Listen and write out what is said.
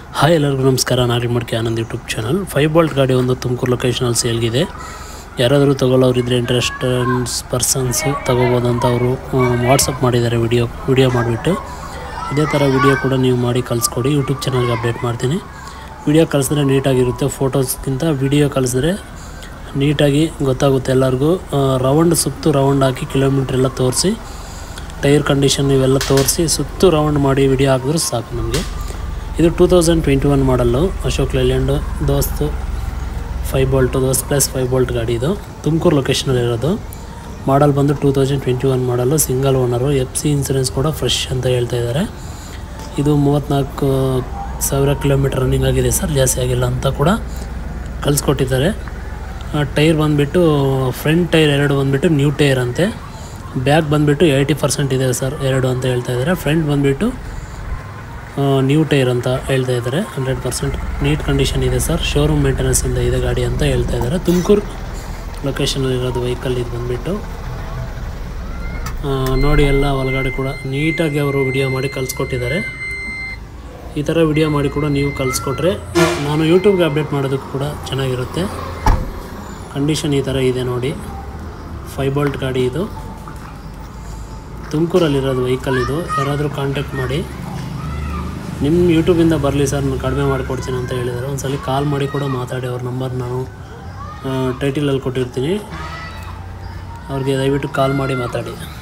hi ಎಲ್ಲರಿಗೂ ನಮಸ್ಕಾರ ನಾರಿ ಮಡಿಕೆ Anand YouTube channel five bolt ಗಾಡಿ ಒಂದು ತುಮಕೂರು ಲೊಕೇಶನಲ್ಲಿ ಸೇಲ್ಗಿದೆ ಯಾರಾದರೂ ತಗೊಳ್ಳೋರಿದ್ರೆ ಇಂಟ್ರೆಸ್ಟನ್ಸ್ ಪರ್ಸನ್ಸು ತಗೋಬೋದು ಅಂತ ಅವರು ವಾಟ್ಸಪ್ ಮಾಡಿದ್ದಾರೆ ವಿಡಿಯೋ ವಿಡಿಯೋ ಮಾಡಿಬಿಟ್ಟು ಇದೇ ಥರ ವಿಡಿಯೋ ಕೂಡ ನೀವು ಮಾಡಿ ಕಳಿಸ್ಕೊಡಿ ಯೂಟ್ಯೂಬ್ ಚಾನಲ್ಗೆ ಅಪ್ಡೇಟ್ ಮಾಡ್ತೀನಿ ವಿಡಿಯೋ ಕಳಿಸಿದ್ರೆ ನೀಟಾಗಿರುತ್ತೆ ಫೋಟೋಸ್ಗಿಂತ ವಿಡಿಯೋ ಕಳಿಸಿದ್ರೆ ನೀಟಾಗಿ ಗೊತ್ತಾಗುತ್ತೆ ಎಲ್ಲರಿಗೂ ರೌಂಡ್ ಸುತ್ತು ರೌಂಡ್ ಹಾಕಿ ಕಿಲೋಮೀಟ್ರ್ ಎಲ್ಲ ತೋರಿಸಿ ಟೈರ್ ಕಂಡೀಷನ್ ಇವೆಲ್ಲ ತೋರಿಸಿ ಸುತ್ತು ರೌಂಡ್ ಮಾಡಿ ವಿಡಿಯೋ ಹಾಕಿದ್ರೆ ಸಾಕು ನಮಗೆ ಇದು two thousand twenty one model Ashok Leyland Dost five bolt Dost plus five bolt ಗಾಡಿ ಇದು ತುಮಕೂರು ಲೊಕೇಶನಲ್ಲಿ ಇರೋದು ಮಾಡಲ್ ಬಂದು ಟೂ ತೌಸಂಡ್ ಟ್ವೆಂಟಿ ಒನ್ ಮಾಡಲು single owner F C insurance ಕೂಡ ಫ್ರೆಶ್ ಅಂತ ಹೇಳ್ತಾ ಇದ್ದಾರೆ ಇದು ಮೂವತ್ತ್ನಾಲ್ಕು ಸಾವಿರ ಕಿಲೋಮೀಟರ್ ರನ್ನಿಂಗ್ ಆಗಿದೆ ಸರ್ ಜಾಸ್ತಿ ಆಗಿಲ್ಲ ಅಂತ ಕೂಡ ಕಳಿಸ್ಕೊಟ್ಟಿದ್ದಾರೆ ಟೈರ್ ಬಂದುಬಿಟ್ಟು ಫ್ರಂಟ್ ಟೈರ್ ಎರಡು ಬಂದುಬಿಟ್ಟು ನ್ಯೂ ಟೈರ್ ಅಂತೆ ಬ್ಯಾಕ್ ಬಂದುಬಿಟ್ಟು ಏಯ್ಟಿ ಪರ್ಸೆಂಟ್ ಇದೆ ಸರ್ ಎರಡು ಅಂತ ಹೇಳ್ತಾ ಇದ್ದಾರೆ ಫ್ರಂಟ್ ಬಂದುಬಿಟ್ಟು ನ್ಯೂ ಟೈರ್ ಅಂತ ಹೇಳ್ತಾ ಇದ್ದಾರೆ ಹಂಡ್ರೆಡ್ ಪರ್ಸೆಂಟ್ ನೀಟ್ ಕಂಡೀಷನ್ ಇದೆ ಸರ್ ಶೋರೂಮ್ ಮೇಂಟೆನೆನ್ಸಿಂದ ಇದೆ ಗಾಡಿ ಅಂತ ಹೇಳ್ತಾ ಇದ್ದಾರೆ ತುಮಕೂರು ಲೊಕೇಶನಲ್ಲಿ ಇರೋದು ವೆಹಿಕಲ್ ಇದು ಬಂದುಬಿಟ್ಟು ನೋಡಿ ಎಲ್ಲ ಒಳಗಡೆ ಕೂಡ ನೀಟಾಗಿ ಅವರು ವಿಡಿಯೋ ಮಾಡಿ ಕಳಿಸ್ಕೊಟ್ಟಿದ್ದಾರೆ ಈ ಥರ ವಿಡಿಯೋ ಮಾಡಿ ಕೂಡ ನೀವು ಕಳಿಸ್ಕೊಟ್ರೆ ನಾನು ಯೂಟ್ಯೂಬ್ಗೆ ಅಪ್ಡೇಟ್ ಮಾಡೋದಕ್ಕೂ ಕೂಡ ಚೆನ್ನಾಗಿರುತ್ತೆ ಕಂಡೀಷನ್ ಈ ಥರ ಇದೆ ನೋಡಿ ಫೈವ್ ಬೋಲ್ಟ್ ಗಾಡಿ ಇದು ತುಮಕೂರಲ್ಲಿರೋದು ವೆಹಿಕಲ್ ಇದು ಯಾರಾದರೂ ಕಾಂಟ್ಯಾಕ್ಟ್ ಮಾಡಿ ನಿಮ್ಮ ಯೂಟ್ಯೂಬಿಂದ ಬರಲಿ ಸರ್ ನಾನು ಕಡಿಮೆ ಮಾಡಿಕೊಡ್ತೀನಿ ಅಂತ ಹೇಳಿದ್ದಾರೆ ಒಂದ್ಸಲ ಕಾಲ್ ಮಾಡಿ ಕೂಡ ಮಾತಾಡಿ ಅವ್ರ ನಂಬರ್ ನಾನು ಟೈಟಲಲ್ಲಿ ಕೊಟ್ಟಿರ್ತೀನಿ ಅವ್ರಿಗೆ ದಯವಿಟ್ಟು ಕಾಲ್ ಮಾಡಿ ಮಾತಾಡಿ